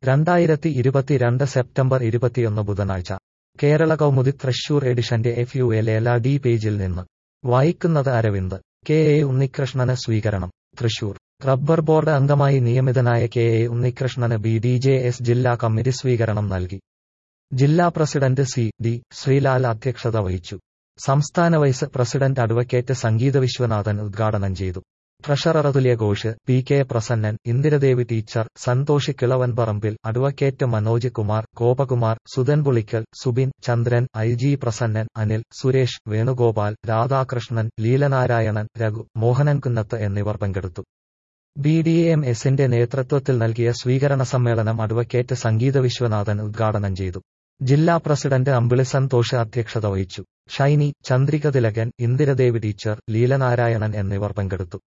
രണ്ടായിരത്തി ഇരുപത്തിരണ്ട് സെപ്റ്റംബർ ഇരുപത്തിയൊന്ന് ബുധനാഴ്ച കേരള കൗമുദി തൃശൂർ എഡിഷന്റെ F U L L D പേജിൽ നിന്ന് വായിക്കുന്നത് അരവിന്ദ് കെ എ ഉണ്ണികൃഷ്ണന് സ്വീകരണം തൃശൂർ റബ്ബർ ബോർഡ് അംഗമായി നിയമിതനായ കെ എ ഉണ്ണികൃഷ്ണന് ബി ഡി ജെ എസ് ജില്ലാ കമ്മിറ്റി സ്വീകരണം നൽകി ജില്ലാ പ്രസിഡന്റ് സി ഡി ശ്രീലാൽ അധ്യക്ഷത വഹിച്ചു സംസ്ഥാന vice president advocate Sangeetha Viswanathan ഉദ്ഘാടനം ചെയ്തു treasurer Athulya Ghosh P K Prasannan Indiradevi teacher Santhosh Kilavanparambil advocate Manoj Kumar Gopakumar Sudhan Pulikkal Subin Chandran I G Prasannan Anil Suresh Venugopal Radhakrishnan Leelanarayanan Raghu Mohanan Kunnath എന്നിവർ പങ്കെടുത്തു ബി ഡി എം എസിന്റെ നേതൃത്വത്തിൽ നൽകിയ സ്വീകരണ സമ്മേളനം അഡ്വക്കേറ്റ് സംഗീത വിശ്വനാഥൻ ഉദ്ഘാടനം ചെയ്തു ജില്ലാ പ്രസിഡന്റ് അമ്പിളി സന്തോഷ് അധ്യക്ഷത വഹിച്ചു ഷൈനി ചന്ദ്രിക തിലകൻ ഇന്ദിരദേവി ടീച്ചർ ലീലനാരായണൻ എന്നിവർ പങ്കെടുത്തു